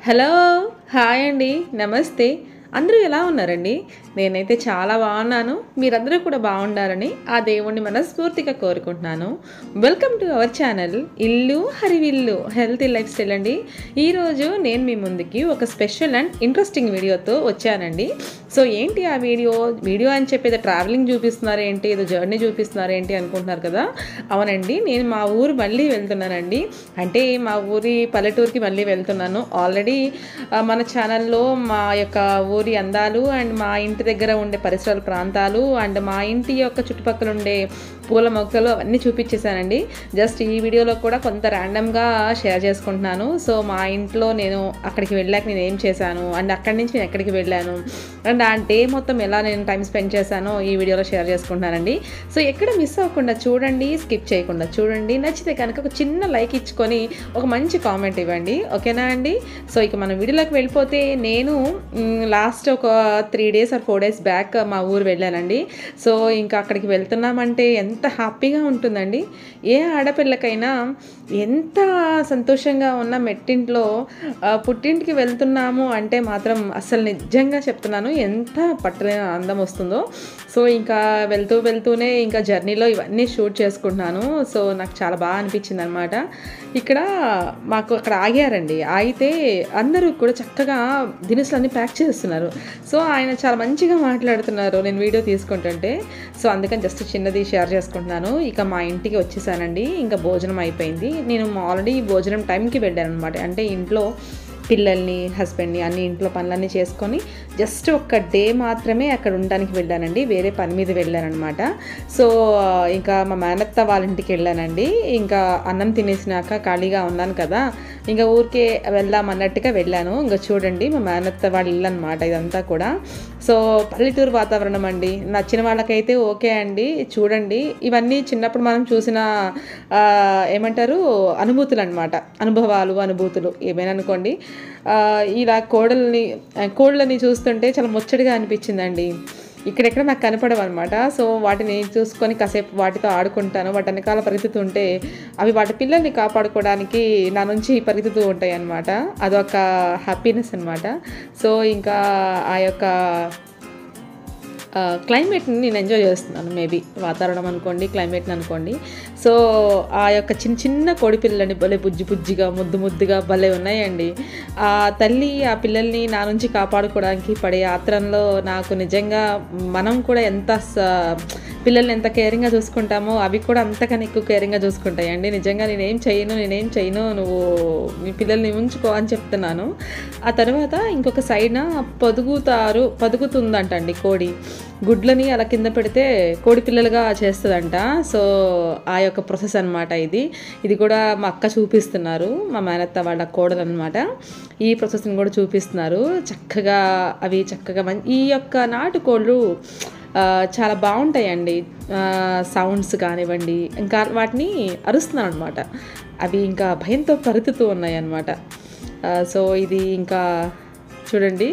hello hi అండి నమస్తే అందరూ ఎలా ఉన్నారండి నేనైతే చాలా బాగున్నాను మీరందరూ కూడా బాగుండాలని ఆ దేవుణ్ణి మనస్ఫూర్తిగా కోరుకుంటున్నాను వెల్కమ్ టు అవర్ ఛానల్ ఇల్లు హరివిల్లు హెల్తీ లైఫ్ స్టైల్ అండి ఈరోజు నేను మీ ముందుకి ఒక స్పెషల్ అండ్ ఇంట్రెస్టింగ్ వీడియోతో వచ్చానండి సో ఏంటి ఆ వీడియో వీడియో అని చెప్పి ఏదో ట్రావెలింగ్ చూపిస్తున్నారు ఏంటి ఏదో జర్నీ చూపిస్తున్నారు ఏంటి అనుకుంటున్నారు కదా అవునండి నేను మా ఊరు మళ్ళీ వెళ్తున్నానండి అంటే మా ఊరి పల్లెటూరుకి మళ్ళీ వెళ్తున్నాను ఆల్రెడీ ఆ, మన ఛానల్లో మా యొక్క ఊరి అందాలు అండ్ మా ఇంటి దగ్గర ఉండే పరిసరాల ప్రాంతాలు అండ్ మా ఇంటి యొక్క చుట్టుపక్కల ఉండే పూల మొక్కలు అవన్నీ చూపించేశానండి జస్ట్ ఈ వీడియోలో కూడా కొంత ర్యాండమ్గా షేర్ చేసుకుంటున్నాను సో మా ఇంట్లో నేను అక్కడికి వెళ్ళాక నేను ఏం చేశాను అండ్ అక్కడి నుంచి నేను ఎక్కడికి వెళ్ళాను అండ్ ఆ డే మొత్తం ఎలా నేను టైం స్పెండ్ చేశానో ఈ వీడియోలో షేర్ చేసుకుంటున్నానండి సో ఎక్కడ మిస్ అవ్వకుండా చూడండి స్కిప్ చేయకుండా చూడండి నచ్చితే కనుక ఒక చిన్న లైక్ ఇచ్చుకొని ఒక మంచి కామెంట్ ఇవ్వండి ఓకేనా అండి సో ఇక మనం వీడియోలోకి వెళ్ళిపోతే నేను లాస్ట్ ఒక three days or four days back మా ఊరు వెళ్ళానండి సో ఇంకా అక్కడికి వెళ్తున్నామంటే ఎంత హ్యాపీగా ఉంటుందండి ఏ ఆడపిల్లకైనా ఎంత సంతోషంగా ఉన్న మెట్టింట్లో ఆ, పుట్టింటికి వెళ్తున్నాము అంటే మాత్రం అసలు నిజంగా చెప్తున్నాను ఎంత పట్టలేని ఆనందం వస్తుందో సో ఇంకా వెళ్తూ వెళ్తూనే ఇంకా జర్నీలో ఇవన్నీ షూట్ చేసుకుంటున్నాను సో నాకు చాలా బాగా అనిపించింది అనమాట ఇక్కడ మాకు అక్కడ ఆగారండి ఆగితే అందరూ కూడా చక్కగా దినుసులన్నీ ప్యాక్ చేస్తున్నారు సో ఆయన చాలా మంచిగా మాట్లాడుతున్నారు నేను వీడియో తీసుకుంటుంటే సో అందుకని జస్ట్ చిన్నది షేర్ చేసుకుంటున్నాను ఇక మా ఇంటికి వచ్చేసానండి ఇంకా భోజనం అయిపోయింది నేను ఆల్రెడీ భోజనం టైంకి వెళ్ళాను అనమాట అంటే ఇంట్లో పిల్లల్ని హస్బెండ్ని అన్ని ఇంట్లో పనులన్నీ చేసుకొని జస్ట్ ఒక్క డే మాత్రమే అక్కడ ఉండడానికి వెళ్ళానండి వేరే పని మీద వెళ్ళానమాట సో ఇంకా మా మేనత్త వాళ్ళ ఇంటికి వెళ్ళానండి ఇంకా అన్నం తినేసినాక ఖాళీగా ఉన్నాను కదా ఇంకా ఊరికే వెళ్దాం అన్నట్టుగా వెళ్ళాను ఇంకా చూడండి మా మేనత్త వాళ్ళ ఇల్లు అనమాట ఇదంతా కూడా సో పల్లెటూరు వాతావరణం అండి నచ్చిన వాళ్ళకైతే ఓకే అండి చూడండి ఇవన్నీ చిన్నప్పుడు మనం చూసిన ఆ, ఏమంటారు అనుభూతులు అనమాట అనుభవాలు అనుభూతులు ఏమైనా అనుకోండి ఆ, ఇలా కోడల్ని ఆ, కోళ్ళని చూస్తుంటే చాలా ముచ్చటగా అనిపించిందండి ఇక్కడెక్కడ నాకు కనపడవు అనమాట సో వాటిని చూసుకొని కాసేపు వాటితో ఆడుకుంటాను వాటి వెనకాల పరిగెత్తుతుంటే అవి వాటి పిల్లల్ని కాపాడుకోవడానికి నా నుంచి పరిగెత్తుతూ ఉంటాయి అనమాట అదొక హ్యాపీనెస్ అనమాట సో ఇంకా ఆ యొక్క క్లైమేట్ని నేను ఎంజాయ్ చేస్తున్నాను మేబీ వాతావరణం అనుకోండి క్లైమేట్ని అనుకోండి సో ఆ యొక్క చిన్న చిన్న కోడి పిల్లలని భలే బుజ్జి బుజ్జిగా ముద్దు ముద్దుగా భలే ఉన్నాయండి ఆ తల్లి ఆ పిల్లల్ని నా నుంచి కాపాడుకోవడానికి పడే ఆత్రంలో నాకు నిజంగా మనం కూడా ఎంత స- పిల్లల్ని ఎంత కేరింగ్గా చూసుకుంటామో అవి కూడా అంతకన్నా ఎక్కువ కేరింగ్గా చూసుకుంటాయండి నిజంగా నేనేం చేయను నేనేం చేయను నువ్వు మీ పిల్లల్ని ఉంచుకో అని చెప్తున్నాను ఆ తర్వాత ఇంకొక సైడ్న పొదుగుతారు పొదుగుతుందంటండి కోడి గుడ్లని అలా కింద పెడితే కోడి పిల్లలుగా చేస్తుందంట సో ఆ యొక్క ప్రాసెస్ అనమాట ఇది ఇది కూడా మా అక్క చూపిస్తున్నారు మా మేనత్త వాళ్ళ కోడలు అనమాట ఈ ప్రాసెస్ని కూడా చూపిస్తున్నారు చక్కగా అవి చక్కగా మం ఈ యొక్క నాటుకోళ్ళు ఆ, చాలా బాగుంటాయండి సౌండ్స్ కానివ్వండి ఇంకా వాటిని అరుస్తున్నాను అనమాట అవి ఇంకా భయంతో పరుతుతూ ఉన్నాయి అనమాట సో ఇది ఇంకా చూడండి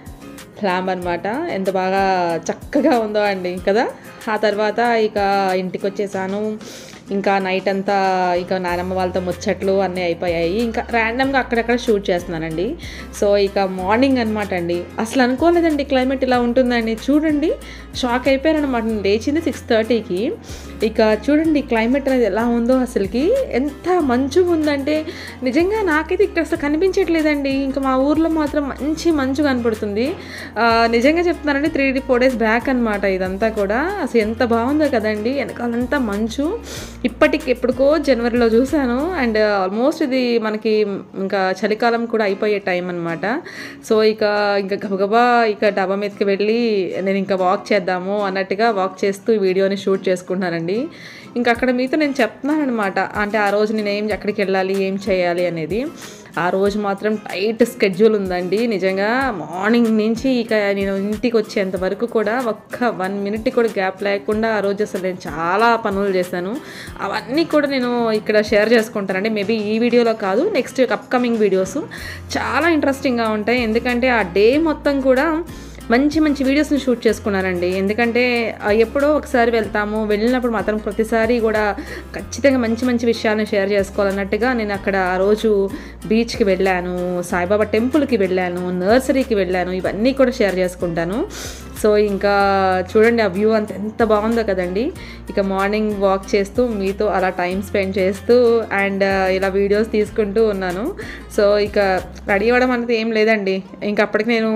ఫ్లామ్ అనమాట ఎంత బాగా చక్కగా ఉందో అండి కదా ఆ తర్వాత ఇక ఇంటికి వచ్చేసాను ఇంకా నైట్ అంతా ఇక నానమ్మ వాళ్ళతో ముచ్చట్లు అన్నీ అయిపోయాయి ఇంకా ర్యాండమ్గా అక్కడక్కడ షూట్ చేస్తున్నానండి సో ఇక మార్నింగ్ అనమాట అండి అసలు అనుకోలేదండి క్లైమేట్ ఇలా ఉంటుందండి చూడండి షాక్ అయిపోయారనమాట నేను లేచింది సిక్స్ థర్టీకి ఇక చూడండి క్లైమేట్ అనేది ఎలా ఉందో అసలుకి ఎంత మంచు ఉందంటే నిజంగా నాకైతే ఇక్కడ అసలు కనిపించట్లేదండి ఇంకా మా ఊర్లో మాత్రం మంచి మంచు కనపడుతుంది ఆ, నిజంగా చెప్తున్నానండి త్రీ డి ఫోర్ డేస్ బ్యాక్ అనమాట ఇదంతా కూడా అసలు ఎంత బాగుందో కదండి వెనకాలంతా మంచు ఇప్పటికి ఎప్పటికో జనవరిలో చూశాను అండ్ ఆల్మోస్ట్ ఇది మనకి ఇంకా చలికాలం కూడా అయిపోయే టైం అనమాట సో ఇక ఇంకా గబగబా ఇక డాబా మీదకి వెళ్ళి నేను ఇంకా వాక్ చేద్దాము అన్నట్టుగా వాక్ చేస్తూ ఈ వీడియోని షూట్ చేసుకుంటున్నానండి ఇంకా అక్కడ మీతో నేను చెప్తున్నాను అనమాట అంటే ఆ రోజు నేను ఏం ఎక్కడికి వెళ్ళాలి ఏం చేయాలి అనేది ఆ రోజు మాత్రం టైట్ స్కెడ్యూల్ ఉందండి నిజంగా మార్నింగ్ నుంచి ఇక నేను ఇంటికి వచ్చేంత వరకు కూడా ఒక్క వన్ మినిట్ కూడా గ్యాప్ లేకుండా ఆ రోజు అసలు నేను చాలా పనులు చేశాను అవన్నీ కూడా నేను ఇక్కడ షేర్ చేసుకుంటానండి మేబీ ఈ వీడియోలో కాదు నెక్స్ట్ అప్కమింగ్ వీడియోస్ చాలా ఇంట్రెస్టింగ్గా ఉంటాయి ఎందుకంటే ఆ డే మొత్తం కూడా మంచి మంచి వీడియోస్ని షూట్ చేసుకున్నానండి ఎందుకంటే ఆ, ఎప్పుడో ఒకసారి వెళ్తాము వెళ్ళినప్పుడు మాత్రం ప్రతిసారి కూడా ఖచ్చితంగా మంచి మంచి విషయాలను షేర్ చేసుకోవాలన్నట్టుగా నేను అక్కడ ఆ రోజు బీచ్కి వెళ్ళాను సాయిబాబా టెంపుల్కి వెళ్ళాను నర్సరీకి వెళ్ళాను ఇవన్నీ కూడా షేర్ చేసుకుంటాను సో ఇంకా చూడండి ఆ వ్యూ అంత ఎంత బాగుందో కదండి ఇక మార్నింగ్ వాక్ చేస్తూ మీతో అలా టైం స్పెండ్ చేస్తూ అండ్ ఇలా వీడియోస్ తీసుకుంటూ ఉన్నాను సో ఇక రెడీ అవ్వడం అనేది ఏం లేదండి ఇంకా అప్పటికి నేను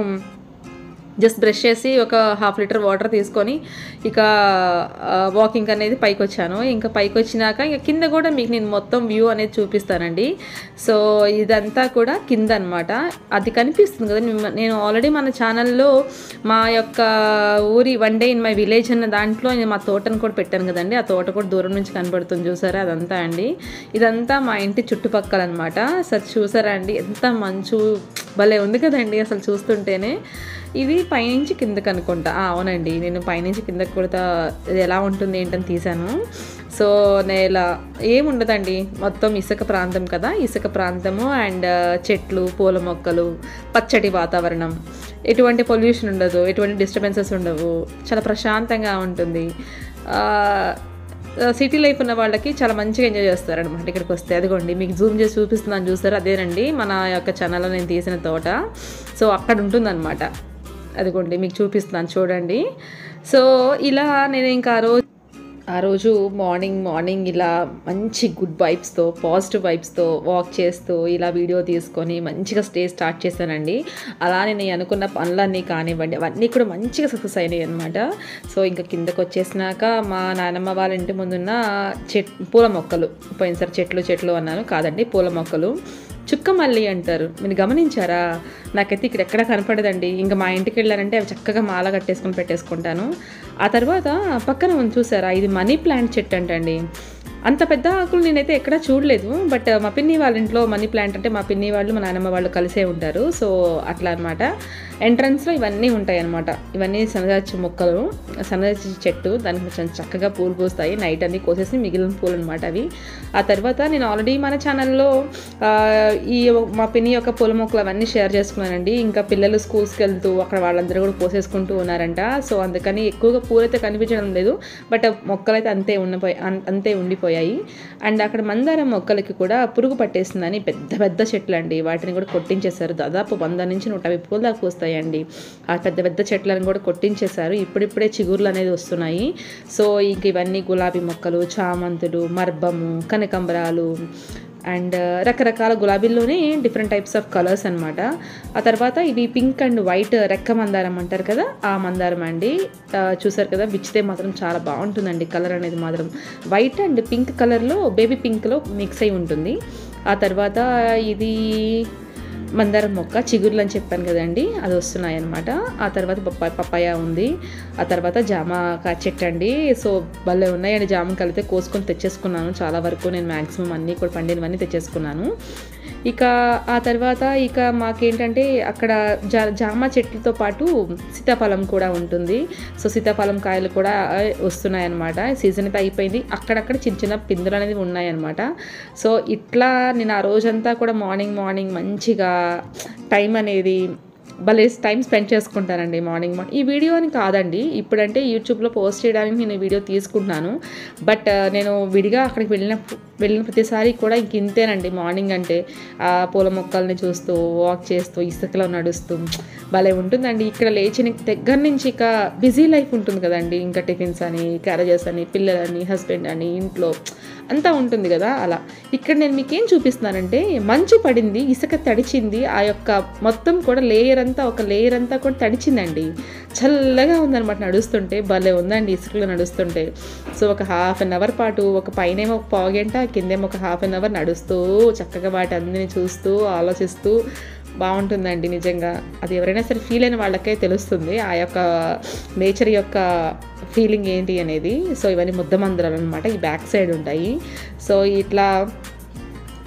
జస్ట్ బ్రష్ చేసి ఒక హాఫ్ లీటర్ వాటర్ తీసుకొని ఇక వాకింగ్ అనేది పైకి వచ్చాను ఇంకా పైకి వచ్చినాక ఇక కింద కూడా మీకు నేను మొత్తం వ్యూ అనేది చూపిస్తానండి సో ఇదంతా కూడా కింద అనమాట అది కనిపిస్తుంది కదా నేను- నేను ఆల్రెడీ మన ఛానల్లో మా యొక్క ఊరి one day in my village అన్న దాంట్లో నేను మా తోటను కూడా పెట్టాను కదండి ఆ తోట కూడా దూరం నుంచి కనబడుతుంది చూసారా అదంతా అండి ఇదంతా మా ఇంటి చుట్టుపక్కల అనమాట అసలు చూసారా అండి ఎంత మంచు భలే ఉంది కదండి అసలు చూస్తుంటేనే ఇది పైనుంచి కిందకి అనుకుంటా ఆ, అవునండి నేను పైనుంచి కిందకి కూడా ఇది ఎలా ఉంటుంది ఏంటని తీసాను సో నేల ఏముండదండి మొత్తం ఇసుక ప్రాంతం కదా ఇసుక ప్రాంతము అండ్ చెట్లు పూల మొక్కలు పచ్చటి వాతావరణం ఎటువంటి పొల్యూషన్ ఉండదు ఎటువంటి డిస్టర్బెన్సెస్ ఉండవు చాలా ప్రశాంతంగా ఉంటుంది ఆ, సిటీ లైఫ్ ఉన్న వాళ్ళకి చాలా మంచిగా ఎంజాయ్ చేస్తారు అనమాట ఇక్కడికి వస్తే అదిగోండి మీకు జూమ్ చేసి చూపిస్తున్నాను చూసారు అదేనండి మన యొక్క ఛానల్లో నేను తీసిన తోట సో అక్కడ ఉంటుందన్నమాట అదిగోండి మీకు చూపిస్తున్నాను చూడండి సో ఇలా నేను ఇంకా ఆ రోజు ఆ రోజు మార్నింగ్ మార్నింగ్ ఇలా మంచి గుడ్ వైబ్స్తో పాజిటివ్ వైబ్స్తో వాక్ చేస్తూ ఇలా వీడియో తీసుకొని మంచిగా స్టే స్టార్ట్ చేశానండి అలా నేను అనుకున్న పనులన్నీ కానివ్వండి అవన్నీ కూడా మంచిగా సక్సెస్ అయినాయి అనమాట సో ఇంకా కిందకు వచ్చేసినాక మా నానమ్మ వాళ్ళ ఇంటి ముందున్న చెట్ పూల మొక్కలు పోయినసారి చెట్లు చెట్లు అన్నాను కాదండి పూల మొక్కలు చుక్క మల్లి అంటారు మీరు గమనించారా నాకైతే ఇక్కడ ఎక్కడ కనపడదండి ఇంకా మా ఇంటికి వెళ్ళారంటే అవి చక్కగా మాల కట్టేసుకొని పెట్టేసుకుంటాను ఆ తర్వాత పక్కన ఉంది చూసారా ఇది మనీ ప్లాంట్ చెట్టు అంటండి అంత పెద్ద ఆకులు నేనైతే ఎక్కడా చూడలేదు బట్ మా పిన్ని వాళ్ళ ఇంట్లో మనీ ప్లాంట్ అంటే మా పిన్ని వాళ్ళు మా నాన్నమ్మ వాళ్ళు కలిసే ఉంటారు సో అట్లా అనమాట ఎంట్రన్స్లో ఇవన్నీ ఉంటాయి అనమాట ఇవన్నీ సన్నజాజి మొక్కలు సన్నజాజి చెట్టు దానికి కొంచెం చక్కగా పూలు పూస్తాయి నైట్ అన్ని కోసేసి మిగిలిన పూలు అనమాట అవి ఆ తర్వాత నేను ఆల్రెడీ మన ఛానల్లో ఆ, ఈ మా పిన్ని యొక్క పూల మొక్కలు అవన్నీ షేర్ చేసుకున్నానండి ఇంకా పిల్లలు స్కూల్స్కి వెళ్తూ అక్కడ వాళ్ళందరూ కూడా పోసేసుకుంటూ ఉన్నారంట సో అందుకని ఎక్కువగా పూలైతే కనిపించడం లేదు బట్ మొక్కలు అయితే అంతే ఉండిపోయి అం- అంతే ఉండిపోయాయి అండ్ అక్కడ మందారం మొక్కలకి కూడా పురుగు పట్టేసిందని పెద్ద పెద్ద చెట్లు అండి వాటిని కూడా కొట్టించేశారు దాదాపు వంద నుంచి నూట యాభై పూలు దాకా వస్తాయండి ఆ పెద్ద పెద్ద చెట్లను కూడా కొట్టించేశారు ఇప్పుడిప్పుడే చిగుర్లు అనేది వస్తున్నాయి సో ఇంక ఇవన్నీ గులాబీ మొక్కలు చామంతులు మర్బము కనకంబరాలు అండ్ రకరకాల గులాబీల్లోనే డిఫరెంట్ టైప్స్ ఆఫ్ కలర్స్ అనమాట ఆ తర్వాత ఇది పింక్ అండ్ వైట్ రెక్క మందారం అంటారు కదా ఆ మందారం అండి ఆ, చూసారు కదా విచ్చితే మాత్రం చాలా బాగుంటుందండి కలర్ అనేది మాత్రం వైట్ అండ్ పింక్ కలర్లో బేబీ పింక్లో మిక్స్ అయి ఉంటుంది ఆ తర్వాత ఇది మందారం మొక్క చిగుర్లు అని చెప్పాను కదండి అది వస్తున్నాయి అనమాట ఆ తర్వాత పప్పాయ పప్పాయ ఉంది ఆ తర్వాత జామ కా- చెట్టు అండి సో భలే ఉన్నాయండి జామ కలితే కోసుకొని తెచ్చేసుకున్నాను చాలా వరకు నేను మ్యాక్సిమం అన్నీ కూడా పండినవన్నీ తెచ్చేసుకున్నాను ఇక ఆ తర్వాత ఇక మాకేంటంటే అక్కడ జా జామ చెట్లతో పాటు సీతాఫలం కూడా ఉంటుంది సో సీతాఫలం కాయలు కూడా ఆ, వస్తున్నాయన్నమాట సీజన్ అయితే అయిపోయింది అక్కడక్కడ చిన్న చిన్న పిందులు అనేది ఉన్నాయన్నమాట సో ఇట్లా నేను ఆ రోజంతా కూడా మార్నింగ్ మార్నింగ్ మంచిగా టైం అనేది భలే టైం స్పెండ్ చేసుకుంటానండి మార్నింగ్ మార్నింగ్ ఈ వీడియో అని కాదండి ఇప్పుడంటే యూట్యూబ్లో పోస్ట్ చేయడానికి నేను ఈ వీడియో తీసుకుంటున్నాను బట్ ఆ, నేను విడిగా అక్కడికి వెళ్ళిన వెళ్ళిన ప్రతిసారి కూడా ఇంక ఇంతేనండి మార్నింగ్ అంటే ఆ పూల మొక్కల్ని చూస్తూ వాక్ చేస్తూ ఇసుకలో నడుస్తూ భలే ఉంటుందండి ఇక్కడ లేచిన దగ్గర నుంచి ఇక బిజీ లైఫ్ ఉంటుంది కదండి ఇంకా టిఫిన్స్ అని క్యారేజెస్ అని పిల్లలని హస్బెండ్ అని ఇంట్లో అంతా ఉంటుంది కదా అలా ఇక్కడ నేను మీకు ఏం చూపిస్తున్నానంటే మంచు పడింది ఇసుక తడిచింది ఆ యొక్క మొత్తం కూడా లేయర్ అంతా ఒక లేయర్ అంతా కూడా తడిచిందండి చల్లగా ఉందన్నమాట నడుస్తుంటే భలే ఉందండి ఇసుకలో నడుస్తుంటే సో ఒక హాఫ్ అన్ అవర్ పాటు ఒక పైనేమో ఒక పావుగంట కిందేమో ఒక హాఫ్ అన్ అవర్ నడుస్తూ చక్కగా వాటి అందరిని చూస్తూ ఆలోచిస్తూ బాగుంటుందండి నిజంగా అది ఎవరైనా సరే ఫీల్ అయిన వాళ్ళకే తెలుస్తుంది ఆ యొక్క నేచర్ యొక్క ఫీలింగ్ ఏంటి అనేది సో ఇవన్నీ ముద్దమందురాలు అనమాట ఈ బ్యాక్ సైడ్ ఉంటాయి సో ఇట్లా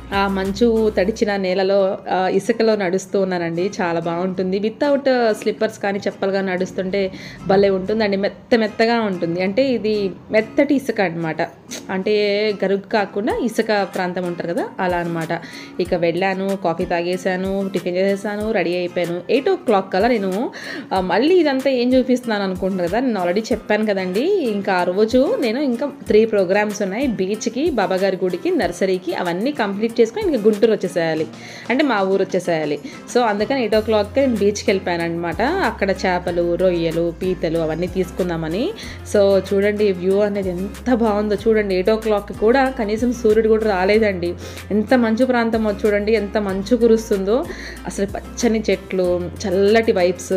ఆ మంచు తడిచిన నేలలో ఆ, ఇసుకలో నడుస్తూ ఉన్నానండి చాలా బాగుంటుంది వితౌట్ స్లిప్పర్స్ కానీ చెప్పలు కానీ నడుస్తుంటే భలే ఉంటుందండి మెత్త మెత్తగా ఉంటుంది అంటే ఇది మెత్తటి ఇసుక అనమాట అంటే గరుగు కాకుండా ఇసుక ప్రాంతం ఉంటారు కదా అలా అనమాట ఇక వెళ్ళాను కాఫీ తాగేశాను టిఫిన్ చేసేసాను రెడీ అయిపోయాను ఎయిట్ ఓ క్లాక్ కల్లా నేను ఆ, మళ్ళీ ఇదంతా ఏం చూపిస్తున్నాను అనుకుంటున్నాను కదా నేను ఆల్రెడీ చెప్పాను కదండి ఇంకా ఆ రోజు నేను ఇంకా త్రీ ప్రోగ్రామ్స్ ఉన్నాయి బీచ్కి బాబాగారి గుడికి నర్సరీకి అవన్నీ కంప్లీట్ చేసుకొని ఇంకా గుంటూరు వచ్చేసేయాలి అంటే మా ఊరు వచ్చేసేయాలి సో అందుకని ఎయిట్ ఓ క్లాక్కి నేను బీచ్కి వెళ్ళిపోయాను అనమాట అక్కడ చేపలు రొయ్యలు పీతలు అవన్నీ తీసుకుందామని సో చూడండి వ్యూ అనేది ఎంత బాగుందో చూడండి ఎయిట్ ఓ క్లాక్ కూడా కనీసం సూర్యుడు కూడా రాలేదండి ఎంత మంచు ప్రాంతమో చూడండి ఎంత మంచు కురుస్తుందో అసలు పచ్చని చెట్లు చల్లటి వైబ్స్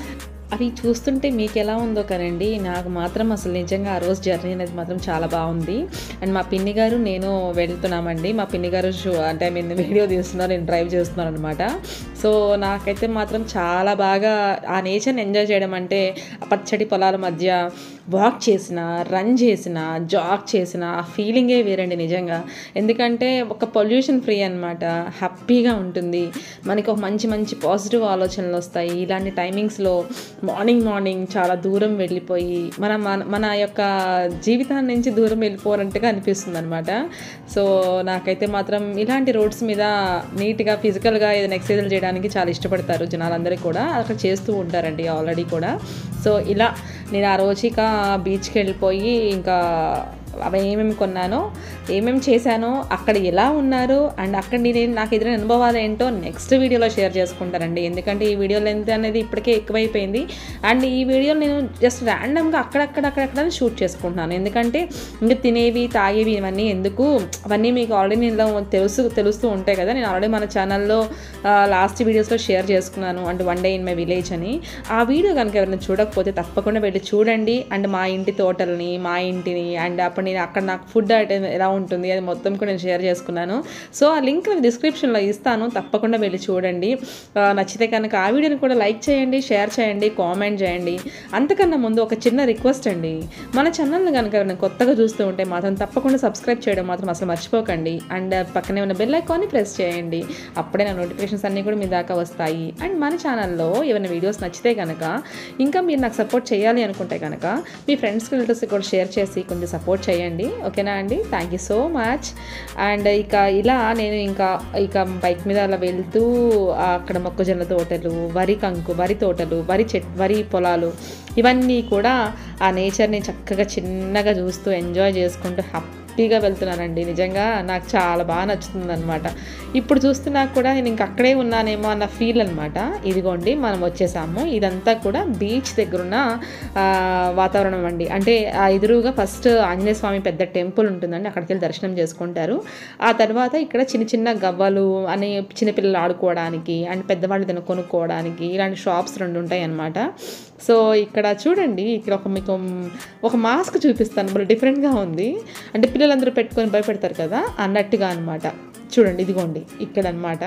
అవి చూస్తుంటే మీకు ఎలా ఉందో కనండి నాకు మాత్రం అసలు నిజంగా ఆ రోజు జర్నీ అనేది మాత్రం చాలా బాగుంది అండ్ మా పిన్ని గారు నేను వెళ్తున్నామండి మా పిన్ని గారు షూ అంటే ఐ మీన్ వీడియో తీస్తున్నారు నేను డ్రైవ్ చేస్తున్నాను అనమాట సో నాకైతే మాత్రం చాలా బాగా ఆ నేచర్ని ఎంజాయ్ చేయడం అంటే ఆ పచ్చడి పొలాల మధ్య వాక్ చేసిన రన్ చేసిన జాగ్ చేసిన ఆ ఫీలింగే వేరండి నిజంగా ఎందుకంటే ఒక పొల్యూషన్ ఫ్రీ అనమాట హ్యాపీగా ఉంటుంది మనకి ఒక మంచి మంచి పాజిటివ్ ఆలోచనలు వస్తాయి ఇలాంటి టైమింగ్స్లో మార్నింగ్ మార్నింగ్ చాలా దూరం వెళ్ళిపోయి మన మన మన యొక్క జీవితాన్ని నుంచి దూరం వెళ్ళిపోనట్టుగా అనిపిస్తుంది అనమాట సో నాకైతే మాత్రం ఇలాంటి రోడ్స్ మీద నీట్గా ఫిజికల్గా ఏదైనా ఎక్సర్సైజులు చేయడానికి చాలా ఇష్టపడతారు జనాలందరూ కూడా అక్కడ చేస్తూ ఉంటారండి ఆల్రెడీ కూడా సో ఇలా నేను ఆ రోజు ఇక బీచ్కి వెళ్ళిపోయి ఇంకా అవి ఏమేమి కొన్నానో ఏమేమి చేశానో అక్కడ ఎలా ఉన్నారు అండ్ అక్కడ నేను నాకు ఎదురైన అనుభవాలు ఏంటో నెక్స్ట్ వీడియోలో షేర్ చేసుకుంటానండి ఎందుకంటే ఈ వీడియో లెంత్ అనేది ఇప్పటికే ఎక్కువైపోయింది అండ్ ఈ వీడియో నేను జస్ట్ ర్యాండమ్గా అక్కడక్కడ అక్కడక్కడ షూట్ చేసుకుంటున్నాను ఎందుకంటే ఇంకా తినేవి తాగేవి ఇవన్నీ ఎందుకు అవన్నీ మీకు ఆల్రెడీ నేను తెలుసు తెలుస్తూ ఉంటాయి కదా నేను ఆల్రెడీ మన ఛానల్లో లాస్ట్ వీడియోస్లో షేర్ చేసుకున్నాను and one day in my village అని ఆ వీడియో కనుక ఎవరైనా చూడకపోతే తప్పకుండా వెళ్ళి చూడండి అండ్ మా ఇంటి తోటల్ని మా ఇంటిని అండ్ అప్పుడు నేను అక్కడ నాకు ఫుడ్ ఐటమ్ ఎలా ఉంటుంది అది మొత్తం కూడా నేను షేర్ చేసుకున్నాను సో ఆ లింక్ నేను డిస్క్రిప్షన్లో ఇస్తాను తప్పకుండా వెళ్ళి చూడండి ఆ, నచ్చితే కనుక ఆ వీడియోని కూడా లైక్ చేయండి షేర్ చేయండి కామెంట్ చేయండి అంతకన్నా ముందు ఒక చిన్న రిక్వెస్ట్ అండి మన ఛానల్ని కనుక ఎవరైనా కొత్తగా చూస్తూ ఉంటే మాత్రం తప్పకుండా సబ్స్క్రైబ్ చేయడం మాత్రం అసలు మర్చిపోకండి అండ్ పక్కనే ఉన్న బెల్ ఐకాన్ని ప్రెస్ చేయండి అప్పుడే నా నోటిఫికేషన్స్ అన్నీ కూడా మీ దాకా వస్తాయి అండ్ మన ఛానల్లో ఏమైనా వీడియోస్ నచ్చితే కనుక ఇంకా మీరు నాకు సపోర్ట్ చేయాలి అనుకుంటే కనుక మీ ఫ్రెండ్స్కి రిలేటివ్స్కి కూడా షేర్ చేసి కొంచెం సపోర్ట్ చేయండి ఓకేనా అండి thank you so much and ఇక ఇలా నేను ఇంకా ఇక బైక్ మీద అలా వెళ్తూ ఆ అక్కడ మొక్కజొన్న తోటలు వరి కంకు వరి తోటలు వరి చెట్ వరి పొలాలు ఇవన్నీ కూడా ఆ నేచర్ని చక్కగా చిన్నగా చూస్తూ ఎంజాయ్ చేసుకుంటూ హ్యాపీగా వెళ్తున్నానండి నిజంగా నాకు చాలా బాగా నచ్చుతుంది అనమాట ఇప్పుడు చూస్తున్నా కూడా నేను ఇంక అక్కడే ఉన్నానేమో అన్న ఫీల్ అనమాట ఇదిగోండి మనం వచ్చేసాము ఇదంతా కూడా బీచ్ దగ్గరున్న ఆ, వాతావరణం అండి అంటే ఆ ఎదురుగా ఫస్ట్ ఆంజనేయ స్వామి పెద్ద టెంపుల్ ఉంటుందండి అక్కడికి వెళ్ళి దర్శనం చేసుకుంటారు ఆ తర్వాత ఇక్కడ చిన్న చిన్న గవ్వలు అని చిన్నపిల్లలు ఆడుకోవడానికి అండ్ పెద్దవాళ్ళు ఏదైనా కొనుక్కోవడానికి ఇలాంటి షాప్స్ రెండు ఉంటాయి అన్నమాట సో ఇక్కడ చూడండి ఇక్కడ ఒక మీకు ఒక మాస్క్ చూపిస్తాను మరి డిఫరెంట్గా ఉంది అంటే పిల్లలందరూ పెట్టుకొని భయపెడతారు కదా అన్నట్టుగా అనమాట చూడండి ఇదిగోండి ఇక్కడ అనమాట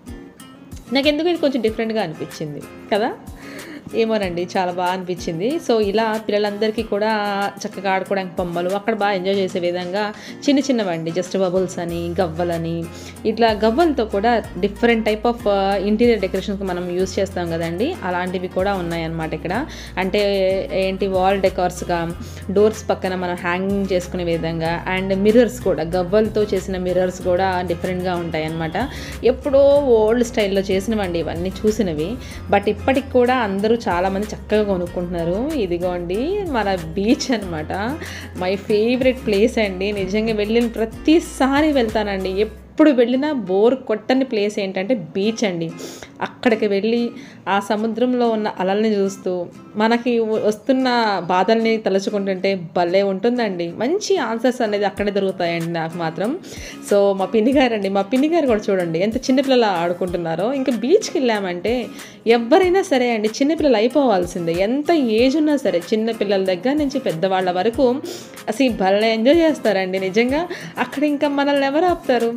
నాకు ఎందుకు ఇది కొంచెం డిఫరెంట్గా అనిపించింది కదా ఏమోనండి చాలా బాగా అనిపించింది సో ఇలా పిల్లలందరికీ కూడా చక్కగా ఆడుకోవడానికి బొమ్మలు అక్కడ బాగా ఎంజాయ్ చేసే విధంగా చిన్న చిన్నవండి జస్ట్ బబుల్స్ అని గవ్వలని ఇట్లా గవ్వలతో కూడా డిఫరెంట్ టైప్ ఆఫ్ ఇంటీరియర్ డెకరేషన్కి మనం యూస్ చేస్తాం కదండి అలాంటివి కూడా ఉన్నాయన్నమాట ఇక్కడ అంటే ఏంటి వాల్ డెకార్స్గా డోర్స్ పక్కన మనం హ్యాంగింగ్ చేసుకునే విధంగా అండ్ మిర్రర్స్ కూడా గవ్వలతో చేసిన మిర్రర్స్ కూడా డిఫరెంట్గా ఉంటాయి అన్నమాట ఎప్పుడో ఓల్డ్ స్టైల్లో చేసినవండి ఇవన్నీ చూసినవి బట్ ఇప్పటికి కూడా అందరూ చాలామంది చక్కగా కొనుక్కుంటున్నారు ఇదిగోండి మన బీచ్ అనమాట మై ఫేవరెట్ ప్లేస్ అండి నిజంగా వెళ్ళిన ప్రతిసారి వెళ్తానండి ఎప్పుడు వెళ్ళినా బోర్ కొట్టని ప్లేస్ ఏంటంటే బీచ్ అండి అక్కడికి వెళ్ళి ఆ సముద్రంలో ఉన్న అలల్ని చూస్తూ మనకి వస్తున్న బాధల్ని తలుచుకుంటుంటే భలే ఉంటుందండి మంచి ఆన్సర్స్ అనేది అక్కడే దొరుకుతాయండి నాకు మాత్రం సో మా పిన్ని గారు అండి మా పిన్ని గారు కూడా చూడండి ఎంత చిన్నపిల్లలు ఆడుకుంటున్నారో ఇంకా బీచ్కి వెళ్ళామంటే ఎవరైనా సరే అండి చిన్నపిల్లలు అయిపోవాల్సిందే ఎంత ఏజ్ ఉన్నా సరే చిన్నపిల్లల దగ్గర నుంచి పెద్దవాళ్ళ వరకు అసలు భలే ఎంజాయ్ చేస్తారండి నిజంగా అక్కడ ఇంకా మనల్ని ఎవరు ఆపుతారు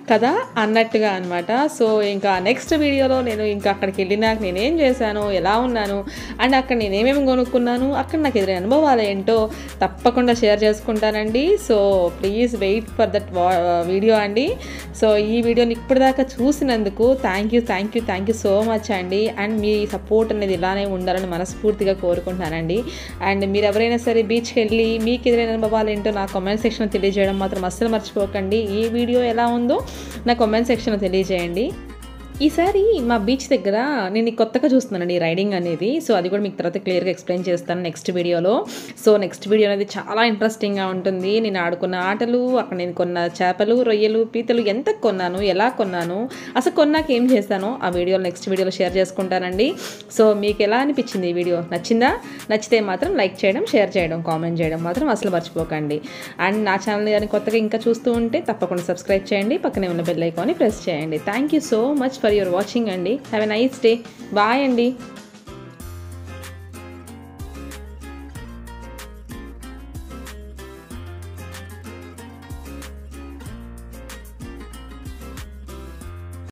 కదా అన్నట్టుగా అనమాట సో ఇంకా నెక్స్ట్ వీడియోలో నేను ఇంకా అక్కడికి వెళ్ళినాక నేనేం చేశాను ఎలా ఉన్నాను అండ్ అక్కడ నేను ఏమేమి కొనుక్కున్నాను అక్కడ నాకు ఎదురైన అనుభవాలు ఏంటో తప్పకుండా షేర్ చేసుకుంటానండి so please wait for that video అండి సో ఈ వీడియోని ఇప్పటిదాకా చూసినందుకు thank you thank you thank you so much అండి అండ్ మీ సపోర్ట్ అనేది ఇలానే ఉండాలని మనస్ఫూర్తిగా కోరుకుంటున్నానండి అండ్ మీరు ఎవరైనా సరే బీచ్కి వెళ్ళి మీకు ఎదురైన అనుభవాలు ఏంటో నా కామెంట్ సెక్షన్లో తెలియజేయడం మాత్రం అస్సలు మర్చిపోకండి ఈ వీడియో ఎలా ఉందో నా కామెంట్ సెక్షన్లో తెలియజేయండి ఈసారి మా బీచ్ దగ్గర నేను ఈ కొత్తగా చూస్తున్నానండి ఈ రైడింగ్ అనేది సో అది కూడా మీకు తర్వాత క్లియర్గా ఎక్స్ప్లెయిన్ చేస్తాను నెక్స్ట్ వీడియోలో సో నెక్స్ట్ వీడియో అనేది చాలా ఇంట్రెస్టింగ్గా ఉంటుంది నేను ఆడుకున్న ఆటలు అక్కడ నేను కొన్న చేపలు రొయ్యలు పీతలు ఎంత కొన్నాను ఎలా కొన్నాను అసలు కొన్నాక ఏం చేస్తానో ఆ వీడియోలో నెక్స్ట్ వీడియోలో షేర్ చేసుకుంటానండి సో మీకు ఎలా అనిపించింది ఈ వీడియో నచ్చిందా నచ్చితే మాత్రం లైక్ చేయడం షేర్ చేయడం కామెంట్ చేయడం మాత్రం అసలు మర్చిపోకండి అండ్ నా ఛానల్ కానీ కొత్తగా ఇంకా చూస్తూ ఉంటే తప్పకుండా సబ్స్క్రైబ్ చేయండి పక్కనే ఉన్న బెల్ ఐకాన్ని ప్రెస్ చేయండి thank you so much for your watching అండి have a nice day bye అండి